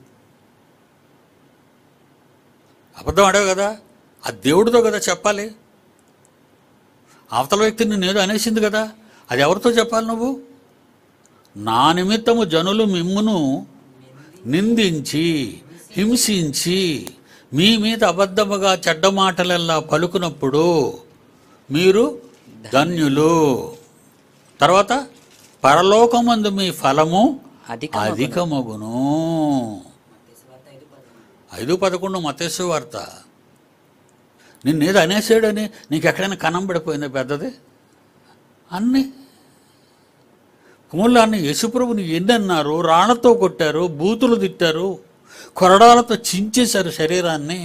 అబద్ధం ఆడావు కదా ఆ దేవుడితో కదా చెప్పాలి అవతల వ్యక్తి నేను ఏదో అనేసింది కదా అది ఎవరితో చెప్పాలి నువ్వు నా నిమిత్తము జనులు మిమ్మును నిందించి హింసించి మీ మీద అబద్ధముగా చెడ్డ మాటలల్లా పలుకునప్పుడు మీరు ధన్యులు తర్వాత పరలోకమందు మీ ఫలము అధికమగును. అధికమగును ఐదు పదకొండు మతేశ్వ వార్త నిన్నేదో అనేసాడని నీకు ఎక్కడైనా కనం పడిపోయిందా పెద్దది అన్నీ పూలాన్ని యశుప్రభుని ఎన్ని అన్నారు రాళ్లతో కొట్టారు బూతులు తిట్టారు కొరడాలతో చించేశారు శరీరాన్ని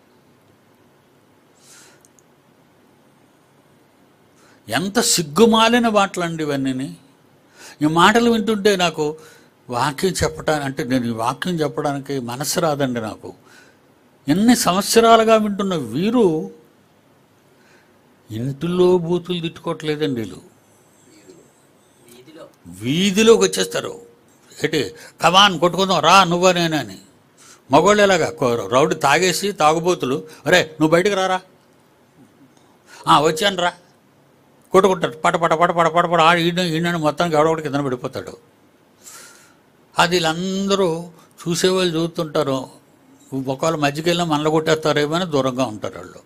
ఎంత సిగ్గుమాలిన మాటలండి ఇవన్నీ ఈ మాటలు వింటుంటే నాకు వాక్యం చెప్పడానికి అంటే నేను ఈ వాక్యం చెప్పడానికి మనసు రాదండి నాకు ఎన్ని సంవత్సరాలుగా వింటున్న వీరు ఇంటిలో బూతులు తిట్టుకోవట్లేదండి వీళ్ళు వీధిలోకి వచ్చేస్తారు ఏంటి కమాన్ కొట్టుకుందాం రా నువ్వా నేనని మగవాళ్ళు ఎలాగా కో- రౌడీ తాగేసి తాగుబోతులు అరే నువ్వు బయటకు రారా "ఆ, వచ్చాను రా కొట్టుకుంటాడు పట పట పట పట పట పట ఆడి ఈయన ఈయన మొత్తానికి ఎవడొకటి కింద పడిపోతాడు అది వీళ్ళందరూ చూసేవాళ్ళు చూస్తుంటారు ఒకవేళ మధ్యకి వెళ్ళినా మనలో కొట్టేస్తారేమో అని దూరంగా ఉంటారు వాళ్ళు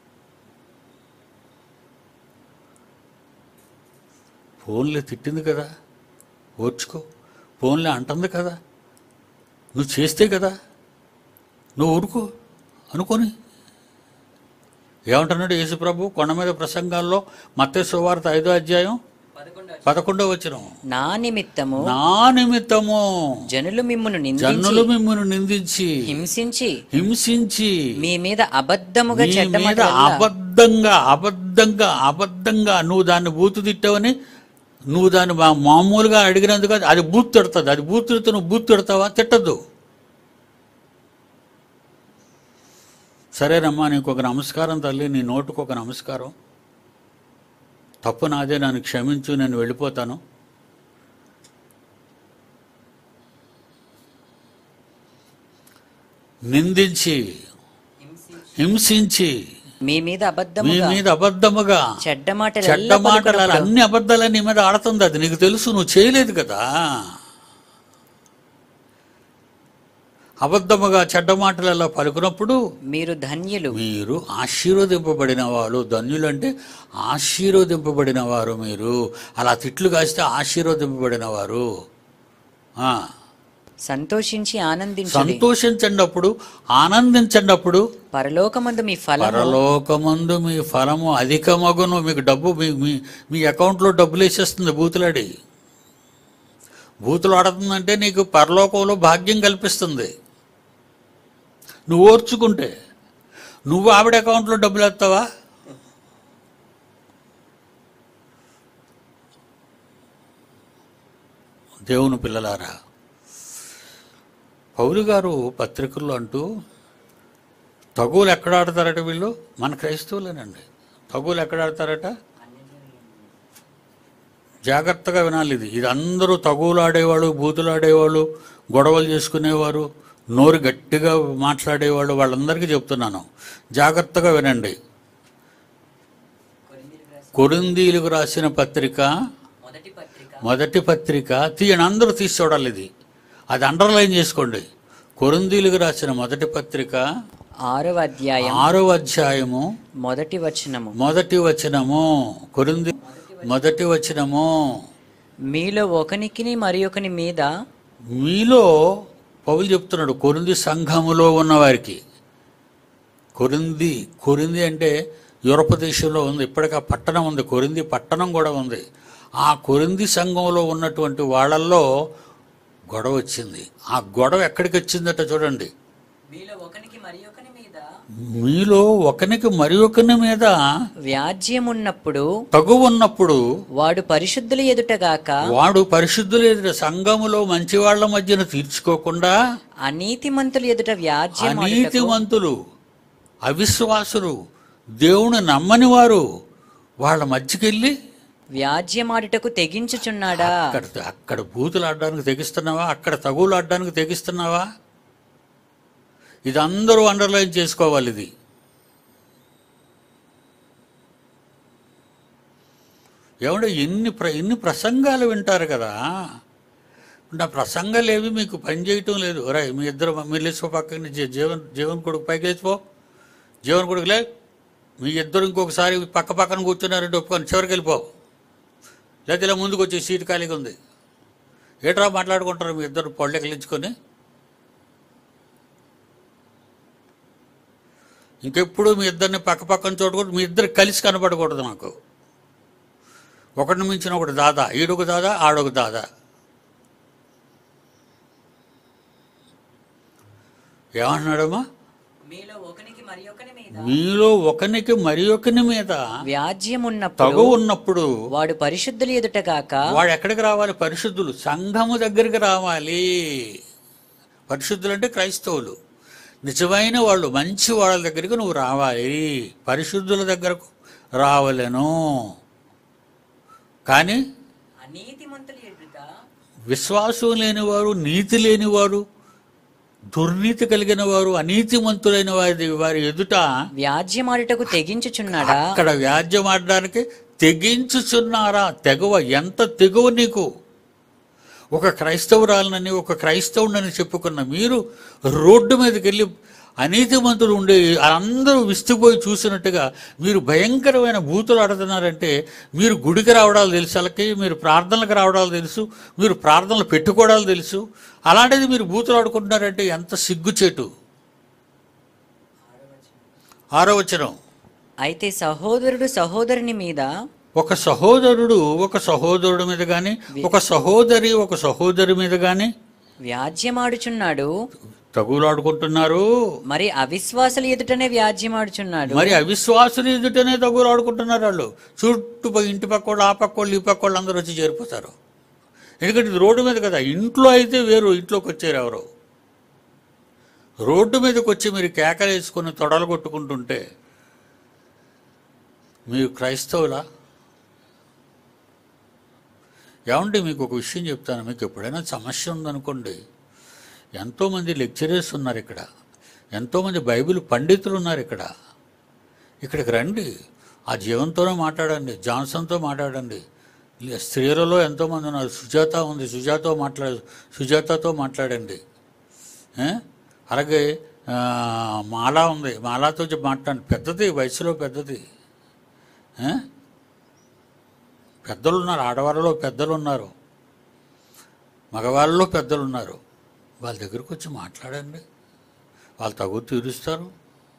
ఫోన్లే తిట్టింది కదా ఓర్చుకో ఫోన్లే అంటుంది కదా నువ్వు చేస్తే కదా నువ్వు ఊరుకో అనుకొని ఏమంటున్నాడు యేసుప్రభు కొండ మీద ప్రసంగాల్లో మత్తే సువార్త ఐదో అధ్యాయం పదకొండో వచ్చిన నా నిమిత్తము నా నిమిత్తము జనులు మిమ్మును జన్నులు నిందించి మిమ్మల్ని నిందించి హింసించి హింసించి మీ మీద అబద్ధముగా నీ చెడ్డ మీద మాటలెల్లా అబద్ధంగా అబద్ధంగా అబద్ధంగా నువ్వు దాన్ని బూతు తిట్టావని నువ్వు దాన్ని మా- మామూలుగా అడిగినందుకు అది- అది బూత్ తిడుతుంది అది బూత్ తిడితే నువ్వు బూత్ తిడతావా తిట్టద్దు సరేనమ్మా నీకు ఒక నమస్కారం తల్లి నీ నోటుకు ఒక నమస్కారం తప్పు నాదే నన్ను క్షమించు నేను వెళ్ళిపోతాను నిందించి హింసించి మీ మీద మీ అబద్ధముగా మీద అబద్ధముగా చెడ్డ చెడ్డ మాటలు మాటలు అలా అన్ని అబద్ధాలు నీ మీద ఆడుతుంది అది నీకు తెలుసు నువ్వు చేయలేదు కదా అబద్ధముగా చెడ్డ మాటలు అలా పలుకున్నప్పుడు మీరు ధన్యులు మీరు ఆశీర్వదింపబడిన వాళ్ళు ధన్యులు అంటే ఆశీర్వదింపబడిన వారు మీరు అలా తిట్లు కాస్తే ఆశీర్వదింపబడిన వారు ఆ, సంతోషించి ఆనందించండి సంతోషించండి అప్పుడు ఆనందించండి అప్పుడు పరలోకమందు మీ ఫలము పరలోకమందు మీ ఫలము అధికమగును మీకు డబ్బు మీ మీ మీ అకౌంట్లో డబ్బులు వేసేస్తుంది బూతులాడి బూతులు ఆడుతుందంటే నీకు పరలోకంలో భాగ్యం కల్పిస్తుంది నువ్వు ఓర్చుకుంటే నువ్వు ఆవిడ అకౌంట్లో డబ్బులు వేస్తావా దేవుని పిల్లలారా పౌలు గారు పత్రికల్లో అంటూ తగులు ఎక్కడ ఆడతారట వీళ్ళు మన క్రైస్తవులేనండి తగులు ఎక్కడ ఆడతారట జాగ్రత్తగా వినాలి ఇది ఇది అందరూ తగులు ఆడేవాళ్ళు బూతులు ఆడేవాళ్ళు గొడవలు చేసుకునేవారు నోరు గట్టిగా మాట్లాడేవాళ్ళు వాళ్ళందరికీ చెప్తున్నాను జాగ్రత్తగా వినండి కొరిందీలకు రాసిన పత్రిక మొదటి పత్రిక మొదటి పత్రిక తీయని అందరూ తీసి చూడాలి ఇది అది అండర్లైన్ చేసుకోండి కొరిందీలకు రాసిన మొదటి పత్రిక ఆరవ అధ్యాయం ఆరో అధ్యాయము మొదటి వచనము మొదటి వచనము కొరింది మొదటి వచనము మీలో ఒకనికిని మరి ఒకని మీద మీలో పౌలు చెప్తున్నాడు కొరింది సంఘములో ఉన్నవారికి కొరింది కొరింది అంటే యూరప్ దేశంలో ఉంది ఇప్పటికి ఆ పట్టణం ఉంది కొరింది పట్టణం కూడా ఉంది ఆ కొరింది సంఘంలో ఉన్నటువంటి వాళ్ళల్లో గొడవ వచ్చింది ఆ గొడవ ఎక్కడికి వచ్చిందట చూడండి మీలో ఒకనికి మరి ఒకని మీద మీలో ఒకనికి మరి ఒకని మీద వ్యాజ్యం ఉన్నప్పుడు తగు ఉన్నప్పుడు వాడు పరిశుద్ధుల ఎదుటగాక వాడు పరిశుద్ధులు ఎదుట సంఘములో మంచి వాళ్ళ మధ్యన తీర్చుకోకుండా అనీతిమంతుల ఎదుట వ్యాజ్యం అనీతివంతులు అవిశ్వాసులు దేవుని నమ్మని వారు వాళ్ళ మధ్యకెళ్ళి వ్యాజ్యమాడుటకు తెగించుచున్నాడా అక్కడ అక్కడ బూతులు ఆడడానికి తెగిస్తున్నావా అక్కడ తగులు ఆడడానికి తెగిస్తున్నావా ఇది అందరూ అండర్లైన్ చేసుకోవాలి ఇది ఏమంటే ఎన్ని ప్ర ఎన్ని ప్రసంగాలు వింటారు కదా నా ప్రసంగాలు ఏవి మీకు పని చేయటం లేదు రా మీ ఇద్దరు మీరు లేచిపో పక్కన జీ- జీవన్ జీవన్ కొడుకు పైకి లేచిపో జీవన్ కొడుకులే మీ ఇద్దరు ఇంకొకసారి పక్క పక్కన కూర్చున్నారంటే ఒప్పుకొని చివరికి వెళ్ళిపో లేదా ఇలా ముందుకు వచ్చి సీట్ ఖాళీగా ఉంది ఏట్రా మాట్లాడుకుంటారు మీ ఇద్దరు పొళ్ళెకలించుకొని ఇంకెప్పుడు మీ ఇద్దరిని పక్క పక్కన చూడకూడదు మీ ఇద్దరు కలిసి కనపడకూడదు నాకు ఒకటిని మించిన ఒకటి దాదా ఈడొక దాదా ఆడొక దాదా ఏమంటున్నాడమ్మా మీలో ఒకనికి మరి ఒకని మీద మీలో ఒకనికి మరి ఒకని మీద వ్యాజ్యం తగు ఉన్నప్పుడు ఉన్నప్పుడు వాడు పరిశుద్ధుల ఎదుటగాక వాడు ఎక్కడికి రావాలి పరిశుద్ధులు సంఘము దగ్గరికి రావాలి పరిశుద్ధులు అంటే క్రైస్తవులు నిజమైన వాళ్ళు మంచి వాళ్ళ దగ్గరికి నువ్వు రావాలి పరిశుద్ధుల దగ్గరకు రావలేను కానీ అనీతిమంతుల ఎదుట విశ్వాసం లేనివారు నీతి లేనివారు దుర్నీతి కలిగిన వారు అనీతిమంతులైన వారి వారి ఎదుట వ్యాజ్యమాడుటకు తెగించుచున్నాడా అక్కడ వ్యాజ్యం ఆడడానికి తెగించుచున్నారా తెగువ ఎంత తెగువ నీకు ఒక క్రైస్తవురాలనని ఒక క్రైస్తవుడని చెప్పుకున్న మీరు రోడ్డు మీదకి వెళ్ళి అనీతిమంతులు ఉండే అందరూ విస్తుపోయి చూసినట్టుగా మీరు భయంకరమైన బూతులు ఆడుతున్నారంటే మీరు గుడికి రావడాలు తెలుసు వాళ్ళకి మీరు ప్రార్థనలకు రావడాలు తెలుసు మీరు ప్రార్థనలు పెట్టుకోవడాలు తెలుసు అలాంటిది మీరు బూతులు ఆడుకుంటున్నారంటే ఎంత సిగ్గుచేటు ఆరో వచనం అయితే సహోదరుడు సహోదరుని మీద ఒక సహోదరుడు ఒక సహోదరుడి మీద కానీ ఒక సహోదరి ఒక సహోదరి మీద కానీ వ్యాజ్యమాడుచున్నాడు తగులాడుకుంటున్నారు మరి అవిశ్వాసుల ఎదుటనే వ్యాజ్యమాడుచున్నాడు మరి అవిశ్వాసులు ఎదుటనే తగులాడుకుంటున్నారు వాళ్ళు చుట్టూ పోయి ఇంటి పక్క వాళ్ళు ఆ పక్క వాళ్ళు ఈ పక్క వాళ్ళు అందరూ వచ్చి చేరిపోతారు ఎందుకంటే ఇది రోడ్డు మీద కదా ఇంట్లో అయితే వేరు ఇంట్లోకి వచ్చారు ఎవరు రోడ్డు మీదకి వచ్చి మీరు కేకలు వేసుకొని తొడలు కొట్టుకుంటుంటే మీరు క్రైస్తవులా ఏమంటే మీకు ఒక విషయం చెప్తాను మీకు ఎప్పుడైనా సమస్య ఉందనుకోండి ఎంతోమంది లెక్చరర్స్ ఉన్నారు ఇక్కడ ఎంతోమంది బైబిల్ పండితులు ఉన్నారు ఇక్కడ ఇక్కడికి రండి ఆ జీవంతోనే మాట్లాడండి జాన్సన్తో మాట్లాడండి లే- స్త్రీలలో ఎంతోమంది ఉన్నారు సుజాత ఉంది సుజాతో మాట్లాడ సుజాతతో మాట్లాడండి ఏ? అలాగే ఆ, మాలా ఉంది మాలాతో చెప్పి మాట్లాడండి పెద్దది వయసులో పెద్దది ఏ? పెద్దలు ఉన్నారు ఆడవాళ్ళలో పెద్దలు ఉన్నారు మగవాళ్ళలో పెద్దలు ఉన్నారు వాళ్ళ దగ్గరకు వచ్చి మాట్లాడండి వాళ్ళు తగు తీరుస్తారు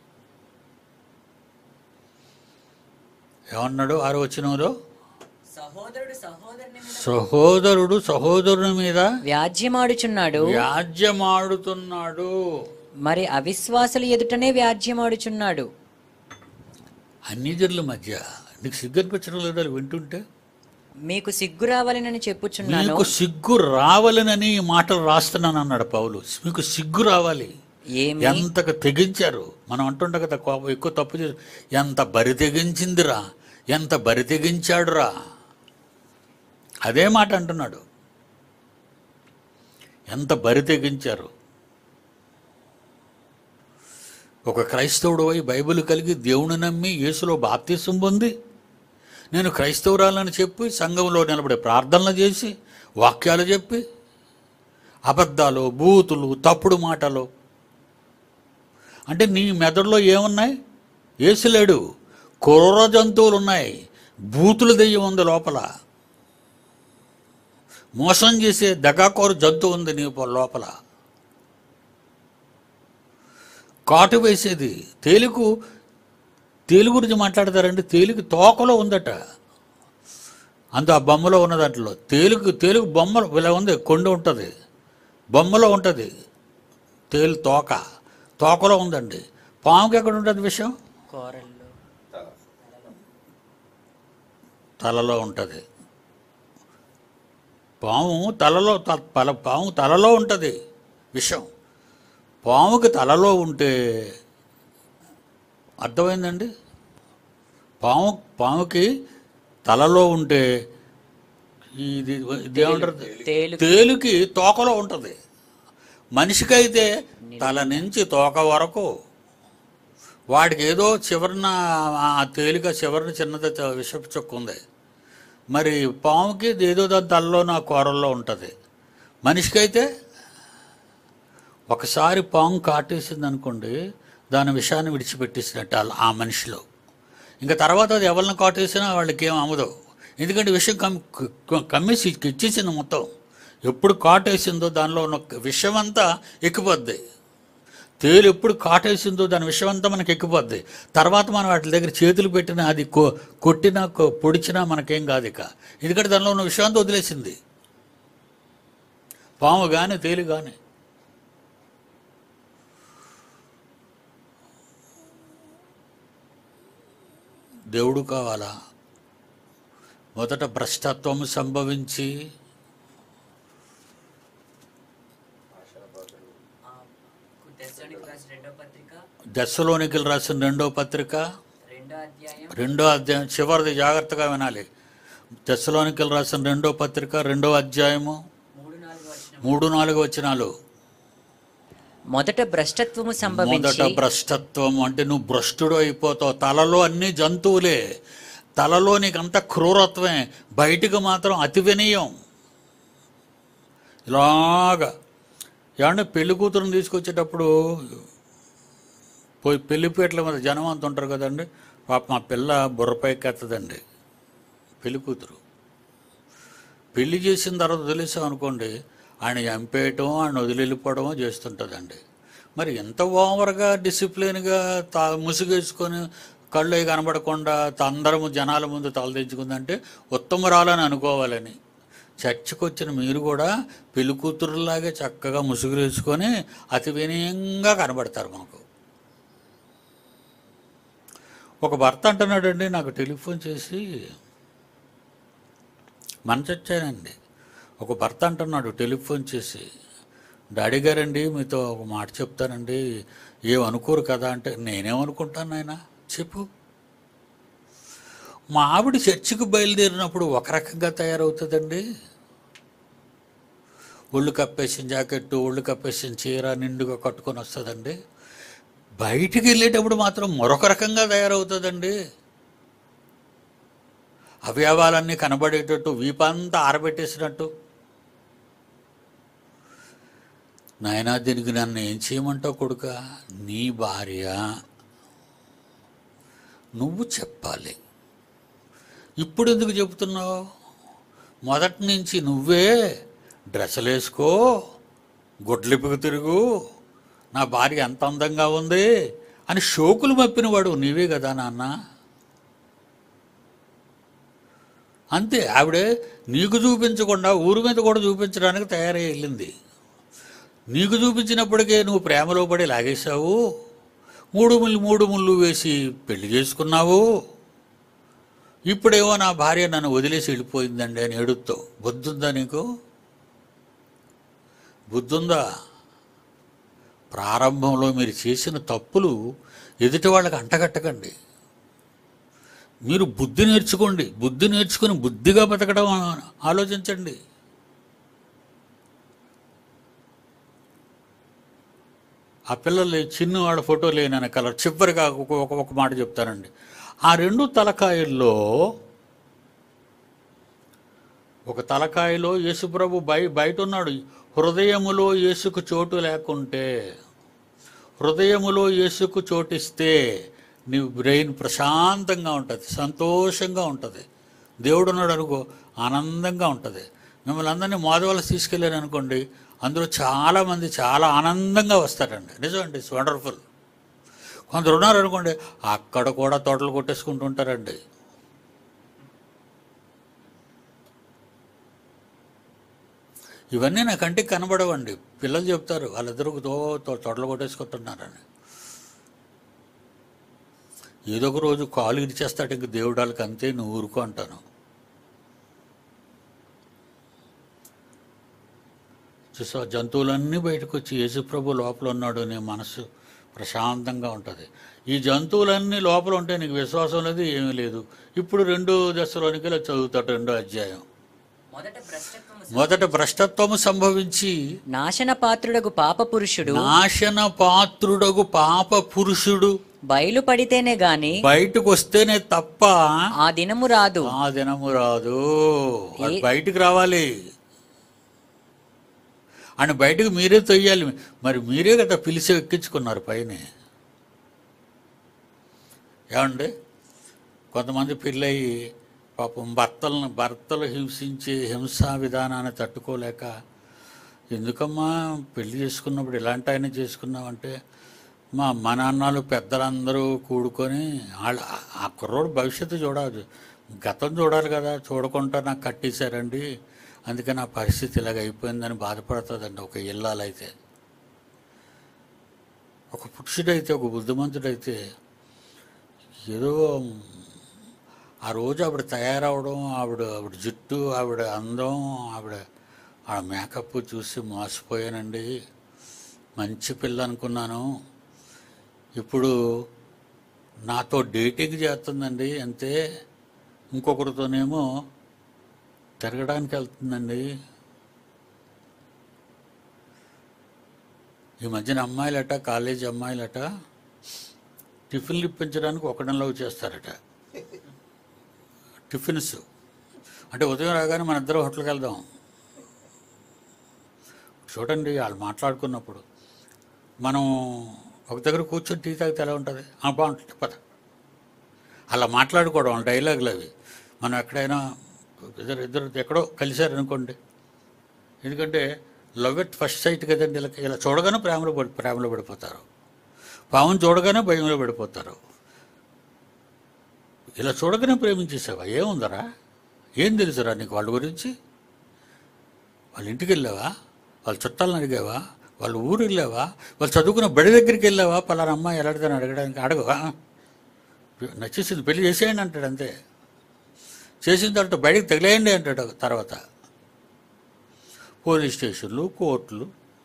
ఏమన్నాడు ఆరో వచనంలో సహోదరుడు సహోదరుని మీద సహోదరుడు సహోదరుని మీద వ్యాజ్యమాడుచున్నాడు వ్యాజ్యమాడుతున్నాడు మరి అవిశ్వాసుల ఎదుటనే వ్యాజ్యమాడుచున్నాడు అన్ని జనుల మధ్య నీకు సిగ్గనిపించడం లేదా అవి వింటుంటే మీకు సిగ్గు రావాలని చెప్పుచున్నాను మీకు సిగ్గు రావాలనని ఈ మాటలు రాస్తున్నాను అన్నాడు పౌలు మీకు సిగ్గు రావాలి ఏమి ఎంతకు తెగించారు మనం అంటుండే కదా కోపం ఎక్కువ తప్పు చేసి ఎంత బరి తెగించిందిరా ఎంత బరి తెగించాడురా అదే మాట అంటున్నాడు ఎంత బరి తెగించారు ఒక క్రైస్తవుడు అయి బైబిల్ కలిగి దేవుని నమ్మి యేసులో బాప్తీసం పొంది నేను క్రైస్తవురాలని చెప్పి సంఘంలో నిలబడి ప్రార్థనలు చేసి వాక్యాలు చెప్పి అబద్ధాలు బూతులు తప్పుడు మాటలు అంటే నీ మెదడులో ఏమున్నాయి ఏసులేడు క్రూర జంతువులు ఉన్నాయి బూతులు దెయ్యం ఉంది లోపల మోసం చేసే దగాకోరు జంతువు ఉంది నీ పో- లోపల కాటు వేసేది తేలుకు తేలు గురించి మాట్లాడతారండి తేలికి తోకలో ఉందట అంత ఆ బొమ్మలో ఉన్న దాంట్లో తేలుకు తేలుకు బొమ్మ ఇలా ఉంది కొండ ఉంటుంది బొమ్మలో ఉంటుంది తేలు తోక తోకలో ఉందండి పాముకి ఎక్కడ ఉంటుంది విషయం కోరల్లో తలలో ఉంటుంది పాము తలలో త- పల పాము తలలో ఉంటుంది విషం పాముకి తలలో ఉంటే అర్థమైందండి పాము పాముకి తలలో ఉంటే ఇది ఇది ఏమంటారు తేలు తేలుకి తోకలో ఉంటుంది మనిషికైతే తల నుంచి తోక వరకు వాడికి ఏదో చివరిన ఆ తేలిక చివరిన చిన్నది చ- విషపు చుక్క ఉంది మరి పాముకి ఏదో దాని తలలో నా కూరల్లో ఉంటుంది మనిషికైతే ఒకసారి పాము కాటేసింది అనుకోండి దాని విషయాన్ని విడిచిపెట్టేసినట్టు అలా ఆ మనిషిలో ఇంకా తర్వాత అది ఎవరిని కాటేసినా వాళ్ళకి ఏం అమ్మదు ఎందుకంటే విషయం కమ్ క- కమ్మేసి ఇచ్చేసింది మొత్తం ఎప్పుడు కాటేసిందో దానిలో ఉన్న విషయం అంతా ఎక్కిపోద్ది తేలు ఎప్పుడు కాటేసిందో దాని విషయం అంతా మనకి ఎక్కిపోద్ది తర్వాత మనం వాటి దగ్గర చేతులు పెట్టినా అది కొ కొట్టినా కొ- పొడిచినా మనకేం కాదు ఇక ఎందుకంటే దానిలో ఉన్న విషయం అంతా వదిలేసింది పాము కానీ తేలు కానీ దేవుడు కావాలా మొదట భ్రష్టత్వం సంభవించి రెండో పత్రిక దశలోనికి రాసిన రెండో పత్రిక రెండో అధ్యాయం రెండో అధ్యాయం చివరిది జాగ్రత్తగా వినాలి దశలోనికి రాసిన రెండో పత్రిక రెండో అధ్యాయము మూడు నాలుగు వచ్చిన మూడు నాలుగు వచనాలు మొదట భ్రష్టత్వము మొదట సంభవించి భ్రష్టత్వం అంటే నువ్వు భ్రష్టుడు అయిపోతావు తలలో అన్ని జంతువులే తలలో నీకంత క్రూరత్వమే బయటికి మాత్రం అతి వినయం ఇలాగా ఏమంటే పెళ్లి కూతురుని తీసుకొచ్చేటప్పుడు పోయి పెళ్లిపేటల మీద జనం అంత ఉంటారు కదండి పాప మా పిల్ల బుర్రపైకి ఎత్తదండి పెళ్లి కూతురు పెళ్లి చేసిన తర్వాత వదిలేసాం అనుకోండి ఆయన చంపేయటం ఆయన వదిలి వెళ్ళిపోవడమో చేస్తుంటుందండి మరి ఎంత ఓవర్గా డిసిప్లిన్గా తా ముసుగేసుకొని కళ్ళు అవి కనబడకుండా త- అందరము జనాల ముందు తలదించుకుందంటే ఉత్తమరాలని అనుకోవాలని చర్చికి వచ్చిన మీరు కూడా పెళ్లి కూతురులాగే చక్కగా ముసుగులు వేసుకొని అతి వినయంగా కనబడతారు మనకు ఒక భర్త అంటున్నాడండి నాకు టెలిఫోన్ చేసి మనచొచ్చానండి ఒక భర్త అంటున్నాడు టెలిఫోన్ చేసి డాడీ గారండి మీతో ఒక మాట చెప్తానండి ఏం అనుకోరు కదా అంటే నేనేమనుకుంటాను నాయన చెప్పు మా ఆవిడ చర్చికి బయలుదేరినప్పుడు ఒక రకంగా తయారవుతుందండి ఒళ్ళు కప్పేసిన జాకెట్టు ఒళ్ళు కప్పేసిన చీర నిండుగా కట్టుకొని వస్తుందండి బయటికి వెళ్ళేటప్పుడు మాత్రం మరొక రకంగా తయారవుతుందండి అవయవాలన్నీ కనబడేటట్టు వీపంతా ఆరబెట్టేసినట్టు నాయనా దీనికి నన్ను ఏం చేయమంటావు కొడుక నీ భార్య నువ్వు చెప్పాలి ఇప్పుడు ఎందుకు చెబుతున్నావు మొదటి నుంచి నువ్వే డ్రెస్సులు వేసుకో గుడ్లిపుకు తిరుగు నా భార్య ఎంత అందంగా ఉంది అని షోకులు మప్పినవాడు నీవే కదా నాన్న అంతే ఆవిడే నీకు చూపించకుండా ఊరి మీద కూడా చూపించడానికి తయారై వెళ్ళింది నీకు చూపించినప్పటికే నువ్వు ప్రేమలో పడి లాగేశావు మూడు ముళ్ళు మూడు ముళ్ళు వేసి పెళ్లి చేసుకున్నావు ఇప్పుడేమో నా భార్య నన్ను వదిలేసి వెళ్ళిపోయిందండి అని ఏడుస్తావు బుద్ధుందా నీకు బుద్ధుందా ప్రారంభంలో మీరు చేసిన తప్పులు ఎదుటి వాళ్ళకి అంటగట్టకండి మీరు బుద్ధి నేర్చుకోండి బుద్ధి నేర్చుకుని బుద్ధిగా బతకడం ఆలోచించండి ఆ పిల్లలు చిన్న వాళ్ళ ఫోటో లేనని కలర్ చివరిగా ఒక ఒక ఒక మాట చెప్తానండి ఆ రెండు తలకాయల్లో ఒక తలకాయలో యేసుప్రభు బయ బయట ఉన్నాడు హృదయములో యేసుకు చోటు లేకుంటే హృదయములో యేసుకు చోటిస్తే నీ బ్రెయిన్ ప్రశాంతంగా ఉంటుంది సంతోషంగా ఉంటుంది దేవుడు ఉన్నాడు అనుకో ఆనందంగా ఉంటుంది మిమ్మల్ని అందరినీ మోదవలసి తీసుకెళ్ళారు అనుకోండి అందులో చాలామంది చాలా ఆనందంగా వస్తారండి నిజమండి ఇట్స్ వండర్ఫుల్ కొందరు ఉన్నారు అనుకోండి అక్కడ కూడా తోటలు కొట్టేసుకుంటూ ఉంటారండి ఇవన్నీ నా కంటికి కనబడవండి పిల్లలు చెప్తారు వాళ్ళిద్దరు తో తో- తొడలు కొట్టేసుకుంటున్నారని ఏదో ఒక రోజు కాలు ఇరిచేస్తాడు ఇంక దేవుడు వాళ్ళకి అంతే నువ్వు ఊరుకో అంటాను చూసా జంతువులన్నీ బయటకు వచ్చి యేసుప్రభు లోపల ఉన్నాడు నీ మనసు ప్రశాంతంగా ఉంటుంది ఈ జంతువులన్నీ లోపల ఉంటే నీకు విశ్వాసం లేదు ఏమీ లేదు ఇప్పుడు రెండు దశలోనికి చదువుతాడు రెండో అధ్యాయం మొదట భ్రష్టత్వము మొదట భ్రష్టత్వము సంభవించి నాశన పాత్రుడగు పాప పురుషుడు నాశన పాత్రుడగు పాప పురుషుడు బయలుపడితేనే గాని బయటకు వస్తేనే తప్ప ఆ దినము రాదు ఆ దినము రాదు వాడు ఏ- బయటికి రావాలి అని బయటకు మీరే తొయ్యాలి మరి మీరే కదా పిలిచి ఎక్కించుకున్నారు పైన ఏమండి కొంతమంది పెళ్ళయి పాపం భర్తలను భర్తలు హింసించే హింసా విధానాన్ని తట్టుకోలేక ఎందుకమ్మా పెళ్లి చేసుకున్నప్పుడు ఇలాంటి ఆయన చేసుకున్నామంటే మా అమ్మ నాన్నలు పెద్దలందరూ కూడుకొని వాళ్ళ ఆ కుర్రోడు భవిష్యత్తు చూడాలి గతం చూడాలి కదా చూడకుండా నాకు కట్టేశారండి అందుకే నా పరిస్థితి ఇలాగ అయిపోయిందని బాధపడుతుందండి ఒక ఇల్లాలైతే ఒక పురుషుడైతే ఒక బుద్ధిమంతుడైతే ఏదో ఆ రోజు ఆవిడ తయారవడం ఆవిడ ఆవిడ జుట్టు ఆవిడ అందం ఆవిడ ఆవిడ మేకప్ చూసి మోసపోయానండి మంచి పిల్ల అనుకున్నాను ఇప్పుడు నాతో డేటింగ్ చేస్తుందండి అంతే ఇంకొకరితోనేమో తిరగడానికి వెళ్తుందండి ఈ మధ్యన అమ్మాయిలట కాలేజీ అమ్మాయిలట టిఫిన్లు ఇప్పించడానికి ఒకడంలో చేస్తారట టిఫిన్స్ అంటే ఉదయం రాగానే మన ఇద్దరు హోటల్కి వెళ్దాం చూడండి వాళ్ళు మాట్లాడుకున్నప్పుడు మనం ఒక దగ్గర కూర్చొని టీ తాగితే ఎలా ఉంటుంది "ఆ, బాగుంటుంది పద అలా మాట్లాడుకోవడం వాళ్ళ డైలాగులు అవి మనం ఎక్కడైనా ఇద్దరు ఇద్దరు ఎక్కడో కలిశారనుకోండి ఎందుకంటే లవ్ ఎట్ ఫస్ట్ సైట్ కదండి ఇలా ఇలా చూడగానే ప్రేమలో పడి ప్రేమలో పడిపోతారు పాముని చూడగానే భయంలో పడిపోతారు ఇలా చూడగానే ప్రేమించేసావా ఏముందరా ఏం తెలుసురా నీకు వాళ్ళ గురించి వాళ్ళ ఇంటికి వెళ్ళావా వాళ్ళ చుట్టాలను అడిగావా వాళ్ళ ఊరు వెళ్ళావా వాళ్ళు చదువుకున్న బడి దగ్గరికి వెళ్ళావా పలానా అమ్మాయి ఎలాంటిదని అడగడానికి అడగవా నచ్చేసింది పెళ్లి చేసేయండి అంటాడు అంతే చేసిన తర్వాత బయటికి తగిలేయండి అంటాడు తర్వాత పోలీస్ స్టేషన్లు కోర్టులు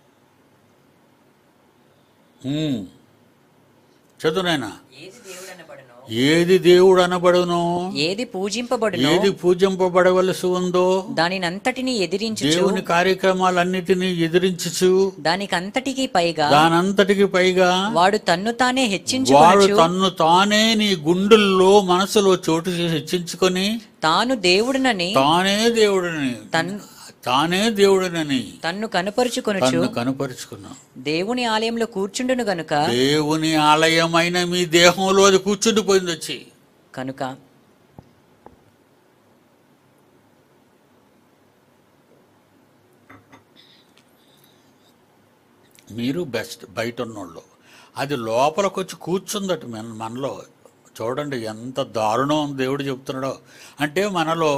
ఉమ్. చదువు నాయనా ఏది దేవుడు అనబడునో ఏది దేవుడు అనబడును ఏది పూజింపబడునో ఏది పూజింపబడవలసి ఉందో దానినంతటిని ఎదిరించుచు దేవుని కార్యక్రమాలన్నిటినీ ఎదిరించుచు దానికంతటికి పైగా దానంతటికి పైగా వాడు తన్ను తానే వాడు హెచ్చించుకొనుచు తన్ను తానే నీ గుండెల్లో మనసులో చోటు చేసి హెచ్చించుకొని తాను దేవుడునని తానే దేవుడిని తన్ తానే దేవుడినని తన్ను కనుపరుచుకొనుచు తన్ను కనుపరుచుకున్నాం దేవుని ఆలయంలో కూర్చుండును గనుక దేవుని ఆలయమైన మీ దేహంలో అది కూర్చుండిపోయింది వచ్చి కనుక మీరు బెస్ట్ బయట ఉన్నోళ్ళు అది లోపలికి వచ్చి కూర్చుందట మన మనలో చూడండి ఎంత దారుణం దేవుడు చెప్తున్నాడో అంటే మనలో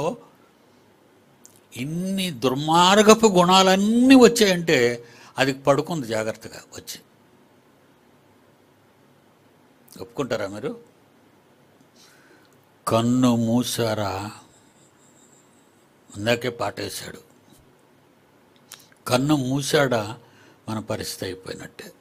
ఇన్ని దుర్మార్గపు గుణాలన్నీ వచ్చాయంటే అది పడుకుంది జాగ్రత్తగా వచ్చి ఒప్పుకుంటారా మీరు కన్ను మూసారా ఇందాకే పాటేశాడు కన్ను మూసాడా మన పరిస్థితి అయిపోయినట్టే